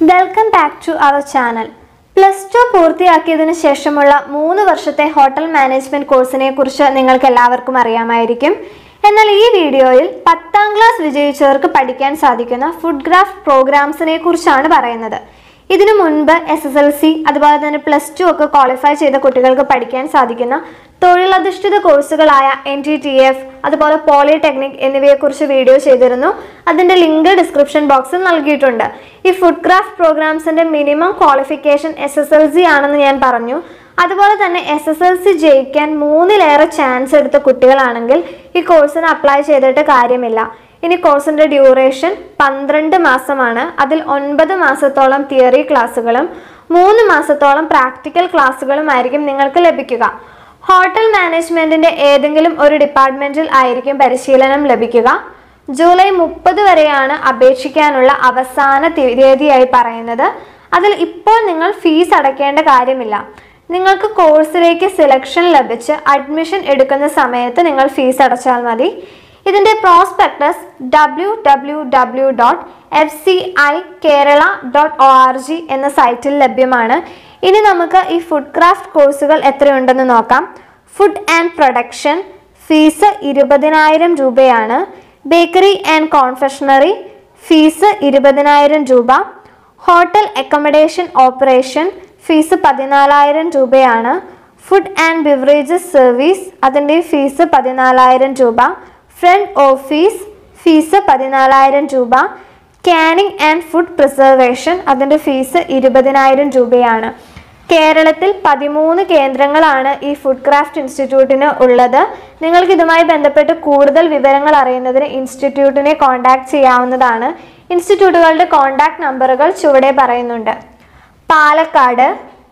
welcome back to our channel plus two പൂർത്തിയാക്കിയതിനു ശേഷമുള്ള മൂന്ന് വർഷത്തെ ഹോട്ടൽ മാനേജ്മെന്റ് കോഴ്സിനെ കുറിച്ച് നിങ്ങൾക്ക് എല്ലാവർക്കും അറിയാമായിരിക്കും എന്നാൽ ഈ വീഡിയോയിൽ പത്താം ക്ലാസ് വിജയിച്ചവർക്ക് പഠിക്കാൻ സാധിക്കുന്ന ഫുഡ് ക്രാഫ്റ്റ് പ്രോഗ്രാംസിനെ കുറിച്ചാണ് പറയുന്നത് ഇതിനു മുൻപ് എസ് എസ് എൽ സി അതുപോലെ തന്നെ പ്ലസ് ടു ഒക്കെ ക്വാളിഫൈ ചെയ്ത കുട്ടികൾക്ക് പഠിക്കാൻ സാധിക്കുന്ന തൊഴിലധിഷ്ഠിത കോഴ്സുകളായ എൻ ടി ടി എഫ് അതുപോലെ പോളിടെക്നിക് എന്നിവയെക്കുറിച്ച് വീഡിയോ ചെയ്തിരുന്നു അതിൻ്റെ ലിങ്ക് ഡിസ്ക്രിപ്ഷൻ ബോക്സിൽ നൽകിയിട്ടുണ്ട് ഈ ഫുഡ് ക്രാഫ്റ്റ് പ്രോഗ്രാംസിൻ്റെ minimum qualification S S L C ആണെന്ന് ഞാൻ പറഞ്ഞു അതുപോലെ തന്നെ എസ് എസ് എൽ സി ജയിക്കാൻ മൂന്നിലേറെ ചാൻസ് എടുത്ത കുട്ടികളാണെങ്കിൽ ഈ കോഴ്സിന് അപ്ലൈ ചെയ്തിട്ട് കാര്യമില്ല ഇനി കോഴ്സിൻ്റെ ഡ്യൂറേഷൻ പന്ത്രണ്ട് മാസമാണ് അതിൽ ഒൻപത് മാസത്തോളം തിയറി ക്ലാസ്സുകളും മൂന്ന് മാസത്തോളം പ്രാക്ടിക്കൽ ക്ലാസ്സുകളുമായിരിക്കും നിങ്ങൾക്ക് ലഭിക്കുക ഹോട്ടൽ മാനേജ്മെന്റിന്റെ ഏതെങ്കിലും ഒരു ഡിപ്പാർട്ട്മെന്റിൽ ആയിരിക്കും പരിശീലനം ലഭിക്കുക ജൂലൈ മുപ്പത് വരെയാണ് അപേക്ഷിക്കാനുള്ള അവസാന തീയതിയായി പറയുന്നത് അതിൽ ഇപ്പോൾ നിങ്ങൾ ഫീസ് അടയ്ക്കേണ്ട കാര്യമില്ല നിങ്ങൾക്ക് കോഴ്സിലേക്ക് സെലക്ഷൻ ലഭിച്ച് അഡ്മിഷൻ എടുക്കുന്ന സമയത്ത് നിങ്ങൾ ഫീസ് അടച്ചാൽ മതി ഇതിൻ്റെ prospectus W W W dot F C I Kerala dot O R G എന്ന സൈറ്റിൽ ലഭ്യമാണ് ഇനി നമുക്ക് ഈ ഫുഡ് ക്രാഫ്റ്റ് കോഴ്സുകൾ എത്രയുണ്ടെന്ന് നോക്കാം ഫുഡ് ആൻഡ് പ്രൊഡക്ഷൻ ഫീസ് ഇരുപതിനായിരം രൂപയാണ് ബേക്കറി ആൻഡ് കോൺഫെഷണറി ഫീസ് ഇരുപതിനായിരം രൂപ ഹോട്ടൽ അക്കോമഡേഷൻ ഓപ്പറേഷൻ ഫീസ് പതിനാലായിരം രൂപയാണ് ഫുഡ് ആൻഡ് ബിവറേജസ് സർവീസ് അതിൻ്റെ ഫീസ് പതിനാലായിരം രൂപ ഫ്രണ്ട് ഓഫീസ് ഫീസ് പതിനാലായിരം രൂപ കാനിങ് ആൻഡ് ഫുഡ് പ്രിസർവേഷൻ അതിൻ്റെ ഫീസ് ഇരുപതിനായിരം രൂപയാണ് കേരളത്തിൽ പതിമൂന്ന് കേന്ദ്രങ്ങളാണ് ഈ ഫുഡ് ക്രാഫ്റ്റ് ഇൻസ്റ്റിറ്റ്യൂട്ടിന് ഉള്ളത് നിങ്ങൾക്ക് ഇതുമായി ബന്ധപ്പെട്ട് കൂടുതൽ വിവരങ്ങൾ അറിയുന്നതിന് ഇൻസ്റ്റിറ്റ്യൂട്ടിനെ കോൺടാക്ട് ചെയ്യാവുന്നതാണ് ഇൻസ്റ്റിറ്റ്യൂട്ടുകളുടെ കോൺടാക്ട് നമ്പറുകൾ ചുവടെ പറയുന്നുണ്ട് പാലക്കാട്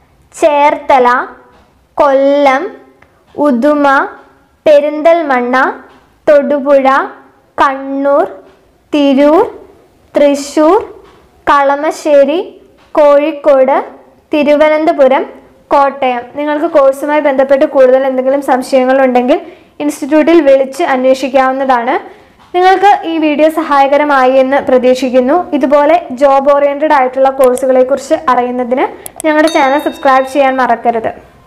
ചേർത്തല കൊല്ലം ഉദുമ പെരിന്തൽമണ്ണ തൊടുപുഴ കണ്ണൂർ തിരൂർ തൃശൂർ കളമശ്ശേരി കോഴിക്കോട് തിരുവനന്തപുരം കോട്ടയം നിങ്ങൾക്ക് കോഴ്സുമായി ബന്ധപ്പെട്ട് കൂടുതൽ എന്തെങ്കിലും സംശയങ്ങളുണ്ടെങ്കിൽ ഇൻസ്റ്റിറ്റ്യൂട്ടിൽ വിളിച്ച് അന്വേഷിക്കാവുന്നതാണ് നിങ്ങൾക്ക് ഈ വീഡിയോ സഹായകരമായി എന്ന് പ്രതീക്ഷിക്കുന്നു ഇതുപോലെ ജോബ് ഓറിയൻറ്റഡ് ആയിട്ടുള്ള കോഴ്സുകളെക്കുറിച്ച് അറിയുന്നതിന് ഞങ്ങളുടെ ചാനൽ സബ്സ്ക്രൈബ് ചെയ്യാൻ മറക്കരുത്